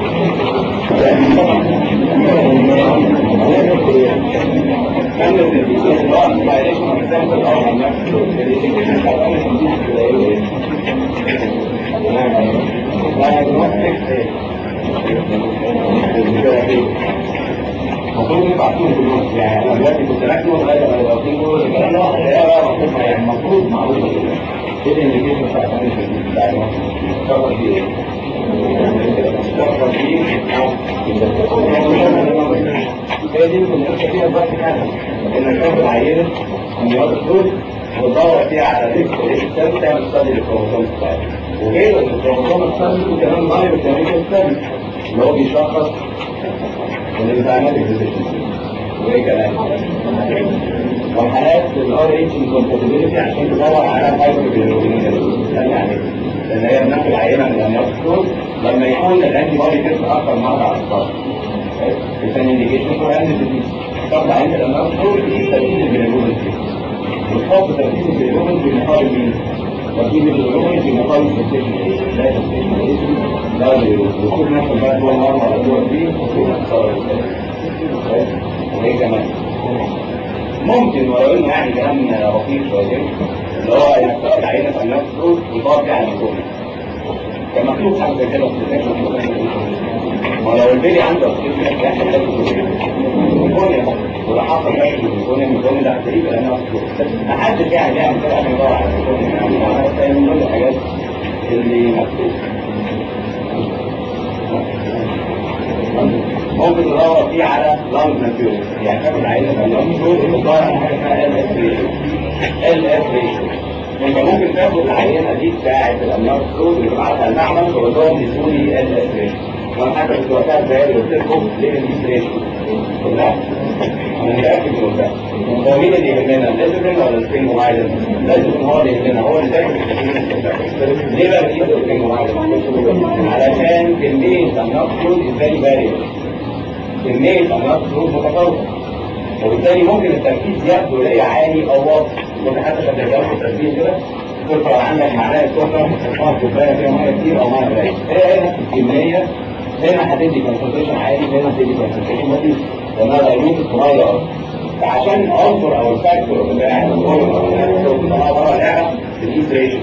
أهمية الدين الله ما يليش من الإنسان في الأرض عن نفسه الإديكيشن بتاع أهمية الدين في الأيوة لا يجب المفروض يبعتوه كلهم يعني انا دلوقتي كنت راكبه لغايه ما يبقى فيه كل الكلام ده الحقيقه بقى مفروض يعني المفروض معروف ايه الانديكيشن بتاع كمان في بتاع الشخص دي ايه؟ الشخص دي هي دي اللي لسه فيها بس كده انك تاخد عينه من رياض الدول وتدور فيها على ريسك السيستم تعمل ستادي للكروموسوم بتاعتك وغير ان الكروموسوم الثاني كمان لايف كمان الثاني اللي هو بيشخص والانزيماتيك ديفيشنسي وايه كمان وحالات الار اتش انكومباتيبيلتي عشان تدور على هايبرجلوبينين يعني لان هي بناخد عينه من الامراض لما يكون الانتي بودي تيست اكثر مره على الصف الثاني انديكيشن هو ان ديزيز طب عين الامراض دي تركيز الجلوبين وتحط تركيز الجلوبين في مقابل مين؟ تركيز الجلوبين في مقابل السيشن لا السيشن لا وكل نفس بقى هو مرة على طول دي وكل نفس وايه كمان ممكن ولو انه يعني كلام بسيط شويه اللي هو انك تاخد عينه في النفس دول وتقعد فيها على الجمله كان مكتوب حاجه زي كده في ولو البيبي عنده اكسجين يحصل لك الكونيا ولا حصل لك الكونيا من الكونيا ده هتلاقيه لانه ما حدش يعني بيعمل كده عشان يدور على الكونيا يعني بس من ضمن الحاجات اللي مكتوب ممكن تدور فيه على لانج ماتيوريتي يعني تاخد عينه من اللانج وتدور على حاجه اسمها ال اس ريشيو ال اس ريشيو انت ممكن تاخد العينه دي بتاعه الامراض السود وتبعتها المعمل تقول لهم ادوا لي ال اس ريشيو وانا حتى كنت وقتها ازاي قلت لكم ليه ال ريشيو لا انا متاكد من ده هو مين اللي يهمنا الليزبين ولا السبين موبايل الليزبين هو اللي يهمنا هو اللي دايما ليه بقى بنقيس السبين موبايل علشان كميه الامراض السود ازاي بارد كميه الامراض السود متفاوته وبالتالي ممكن التركيز يبدو لي عالي او واطي كنت حتى كنت بجرب التركيز كده ترفع عندك معلقه سكر تحطها في كوبايه فيها ميه كتير او ميه قليله هي هنا الكميه هنا هتدي كونسنتريشن عالي هنا هتدي كونسنتريشن بسيط لانها دايلوت صغيره فعشان العنصر او الفاكتور بتاع الفورم او الفاكتور بتاع بره اللعبه بتقيس ريشيو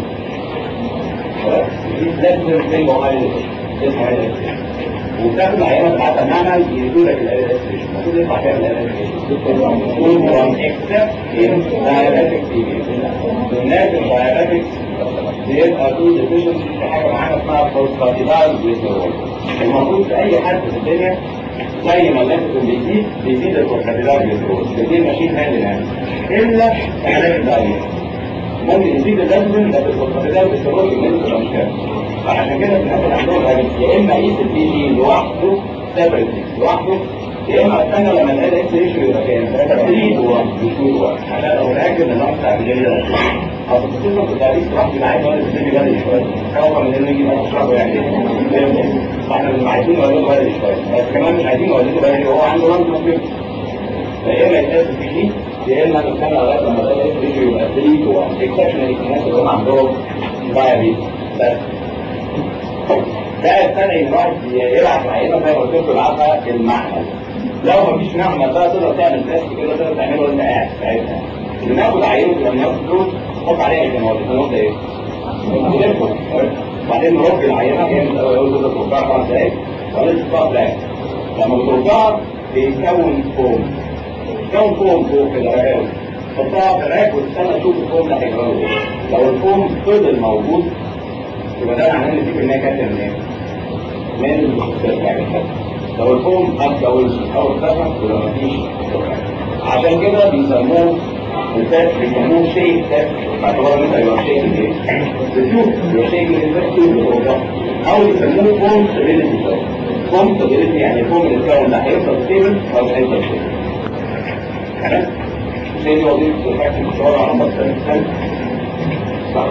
بتقيس لازم زي ما قال اسمه ال اس وبتاخد العينه بتاعتها المعمل يدوا لك ال اس ريشيو المفروض يطلع فيها ال اس ريشيو اكسبت ان دايابيتك الناس الدايابيتك بيبقى تو ديفيشنسي في حاجه معانا اسمها فوسفاتيدايل جليسرول المفروض في اي حد في الدنيا زي ما الليكتين بيزيد بيزيد الفوسفاتيدايل جليسرول الاثنين ماشيين هاند ان هاند الا علاج الدايابيتك ممكن يزيد الليكتين بس الفوسفاتيدايل جليسرول بالنسبه مش كامل فعشان كده الناس اللي عندهم غالب يا اما يقيس البي جي لوحده سيبريتلي لوحده يا اما استنى لما ال اكس ريشيو يبقى كام 3 تو 1 مش 2 تو 1 عشان لو متاكد ان النقص بتاع الجلد ده اصل القصه في التاريخ راح يبقى عايز يولد البيبي بدري شويه خوفا من انه يجي بقى يشربه يعني فاحنا مش عايزين نولده بدري شويه بس كمان مش عايزين نولده بدري وهو عنده لانج ممكن فيا اما يتقاسم في دي يا اما نستنى لغايه لما ال اكس ريشيو يبقى 3 تو 1 اكسبشنالي في الناس اللي هم عندهم دايابيتس بس ده يستدعي ان الواحد يبعت العينه زي ما قلت لكم يبعتها المعمل لو مفيش معمل بقى تقدر تعمل تيست كده تقدر تعمله وانت قاعد ساعتها بناخد عينه لما ناخد فلوس نحط عليها الجنوات الجنوات ده ايه؟ نلفه وبعدين نرد العينه هي من الاول يقول تقدر ترجعها خمس دقايق وبعدين تحطها بلاك لما بترجعها بيكون فوم بيكون فوم فوق كده رجاوي تحطها في الراك وتستنى تشوف الفوم ده هيجرى له ايه لو الفوم فضل موجود يبقى ده معناه ان في كميه كافيه من ايه؟ من الكتاب لو الفوم ما اتجوزش او اتفق يبقى مفيش عشان كده بيسموه التاك بيسموه شيك تاك باعتبار ان انت يبقى شيك ايه؟ بتشوف يبقى شيك الانفكتيف او يسموه فوم ستابيليتي فوم ستابيليتي يعني الفوم اللي اتكون ده هيفضل ستيبل او مش هيفضل ستيبل تمام؟ هي دي وظيفه الفاكتور الشعور على مصدر الانسان صح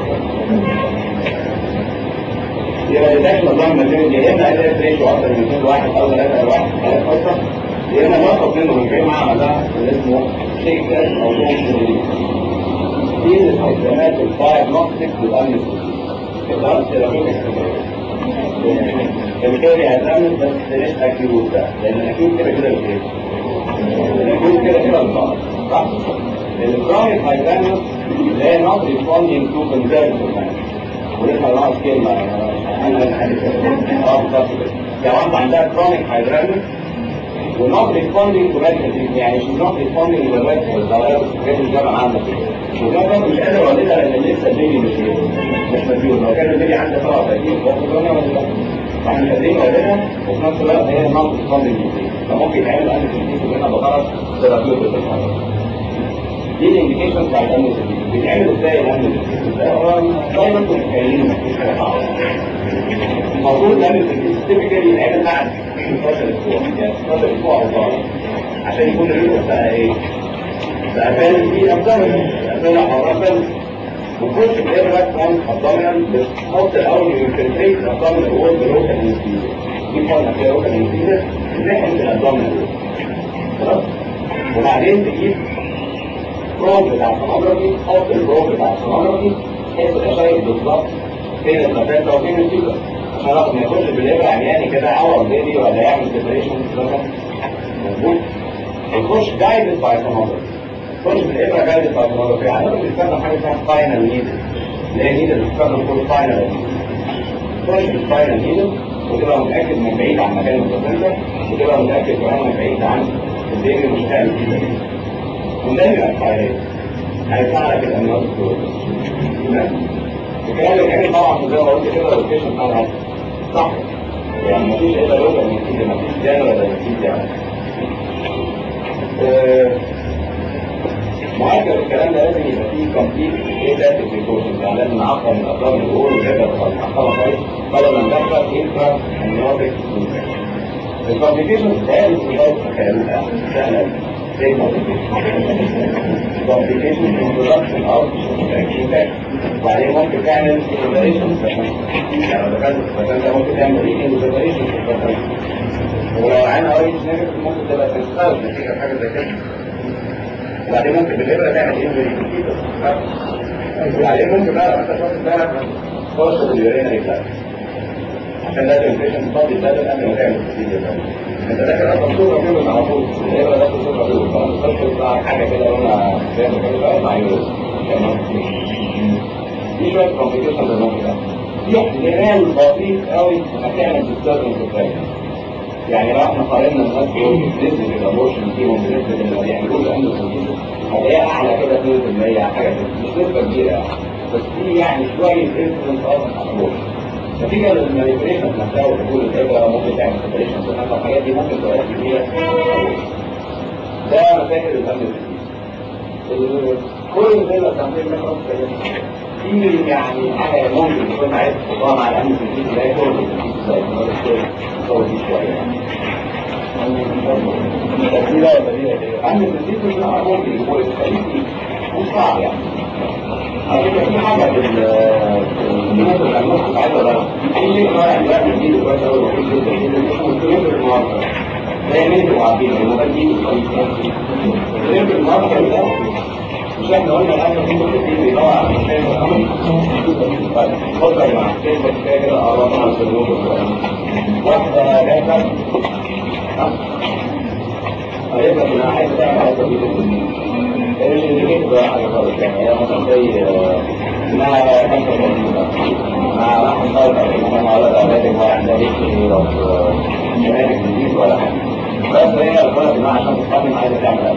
يبقى ديتكشن نظام الماتيريال يا اما اداء ريشيو اكتر من 2 لواحد او 3 لواحد ثلاث اكتر يا اما ناخد منه من جاي معاه ده اللي اسمه شيك تاست او دوم دي الاستخدامات الدايجنوستيك للامن الدراسه الثيرابيوتيك بالتالي هتعمل بس مش اكيوت ده لان الاكيوت كده كده الايه؟ الاكيوت كده كده الضغط صح؟ الكرونيك هايبانوس لا نوت ريسبوندينج تو كونزرفتيف ولسه ناقص كلمه انا الحديث اه بالظبط كده لو انت عندها كرونيك هايبانوس ونوت ريسبوندينج تو ميديكال يعني شي نوت ريسبوندينج تو ميديكال الدورات الحاجات اللي جابها عندك وده ده مش قادر اولدها لان لسه البيبي مش مش مديون لو كان البيبي عنده 37 هو كورونا ولا لا فاحنا مش قادرين نولدها وفي نفس الوقت هي نوت ريسبوندينج فممكن يتعمل انتي سيتيك هنا بغرض ثيرابيوتيك دي الانديكيشن بتاع الامن بيتعمل ازاي الامن دايما انتم متخيلين مفيش حاجه صعبه المفروض الامن تيبيكالي يتعمل بعد 16 اسبوع يعني 16 اسبوع او ضعف عشان يكون الريسك بقى ايه؟ بقى فاهم في ابدومينال ابدومينال حراسه وتخش الابره فاهم ابدومينال بتحط الاول ينفلتريت الابدومينال وول بلوكال انستيزيا دي فورمه كده لوكال انستيزيا تزحم الابدومينال خلاص وبعدين تجيب البروب بتاع السونوجرافي حط البروب بتاع السونوجرافي تحس تبقى شايف بالظبط فين المسافه وفين الفيبر عشان رغم ما يخش بالابره عمياني كده عور بيبي ولا يعمل سيبريشن مظبوط يخش جايدد باي سونوجرافي يخش بالابره جايدد باي سونوجرافي عاده بيستخدم حاجه اسمها فاينل نيدل اللي هي نيدل بتستخدم كل فاينل تخش بالفاينل نيدل وتبقى متاكد من بعيد عن مكان البلاسنتا وتبقى متاكد كمان من بعيد عن البيبي مش هتعمل فيه ودايما الحياة هيساعدك الأمراض الكروب الكلام اللي كان طبعا زي ما قلت كده اللوكيشن بتاع الهاتف صح يعني مفيش إلا لوكال نتيجة مفيش جانا ولا نتيجة يعني مؤكد الكلام ده لازم يبقى فيه كومبليت ايه ذات بريكوشن يعني لازم نعقم من الاطراف اللي بقول ونقدر نعقمها كويس بدل ما ندخل انترا امنيوتيك الكومبليكيشن بتاعت الصفات تخيلوها سهله زي complication introduction of infection وبعدين ممكن تعمل separation يعني لو دخلت فانت ممكن تعمل reading separation ولو عنا اي نيجاتيف ممكن تبقى تنسخ نتيجه حاجه زي كده وبعدين ممكن بالابره تعمل انجري وبعدين ممكن بقى لو انت شفت بالك تخش باليورينري بلاك عشان لازم البيشنت تفضي البدن قبل ما تعمل البروسيجر انت داخل اصلا صوره كده على طول الابره داخل صوره كده فما تطلع حاجه كده لونها زي ما كده مع يورو دي شويه كومبليكيشن بالمنطقه في احتمال بسيط قوي انك تعمل ديستربنس في يعني لو احنا قارنا الناس دول نسبه الابورشن فيهم بنسبه اللي ما بيعملوش اندوسوليشن هتلاقيها اعلى كده 2% حاجه كده مش نسبه كبيره يعني بس في يعني شويه انفلونس اوف ابورشن نتيجة للمانيبيوليشن نفسها ودخول الإبرة ممكن تعمل سيبريشن في الحاجات دي ممكن تؤدي فيها ده مشاكل الأمن كل ده اللي تعمل لك في يعني حاجة ممكن تكون عايز تحطها مع الأمن في الجيش زي كل الجيش زي ما قلت صور دي شوية تسهيلة ولا دي أهم التسهيل مش ممكن هو التسهيل مش صعب يعني على فكرة في حاجة في الناس اللي عندهم ساعات ولا في اللي هو عندها تسهيل كويس أوي وفي اللي تسهيل اسمه الكليب المعبر زي ميت المعبين اللي هو دي الكليب المعبر ده مش احنا قلنا الأكل في كتير بيدور على مشاكل الأمر طيب اتفضل مع كلمة كده قرب على السلوك واحدة جاية قريبة من عايزة تعمل حاجة في ايش اللي كده حاجة خالص يعني هي مثلا زي انها خمسة مع راح نصير مثلا على الأولاد ما عندها ليش كتير جناتك جديد ولا حاجة بس هي الغلط انها عشان تتقدم عايزة تعمل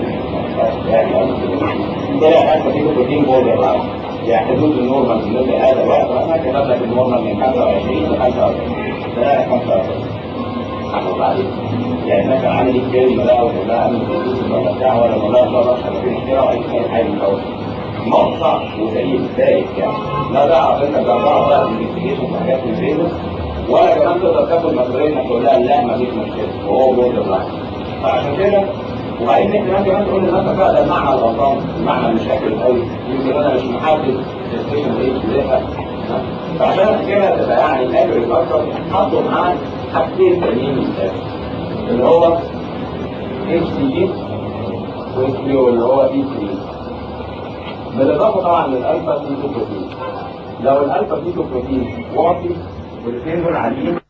طلع حتى في بروتين بودر يعني حدود النورمال بالنسبة لهذا الوقت مثلا كتب لك النورمال من 25 ل 45 ده 45 حصل بعدين يعني مثلا عامل الكلمة بقى ولا عامل الفلوس ولا بتاع ولا ولا ولا ولا مفيش كده ولا اي حاجة من الاول مقطع وسليم دايق يعني لا تعرف انت جربها بقى انفستيجيشن وحاجات من كده ولا كمان تقدر تاخد مسؤولية انك تقول لها لا مفيش مشكلة وهو بودر لاين فعشان كده وبعدين احنا كمان تقول لنفسك بقى ده المعنى الغلطان المعنى مش فاكر قوي يمكن انا مش محدد الستيشن ايه بدايتها فعشان كده تبقى يعني اجري اكتر حطوا معاه حاجتين تانيين مثال اللي هو اتش سي جي والكليو اللي هو اي 3 بالاضافه طبعا للالفا تيتو بروتين لو الالفا تيتو بروتين واطي والاثنين دول عاليين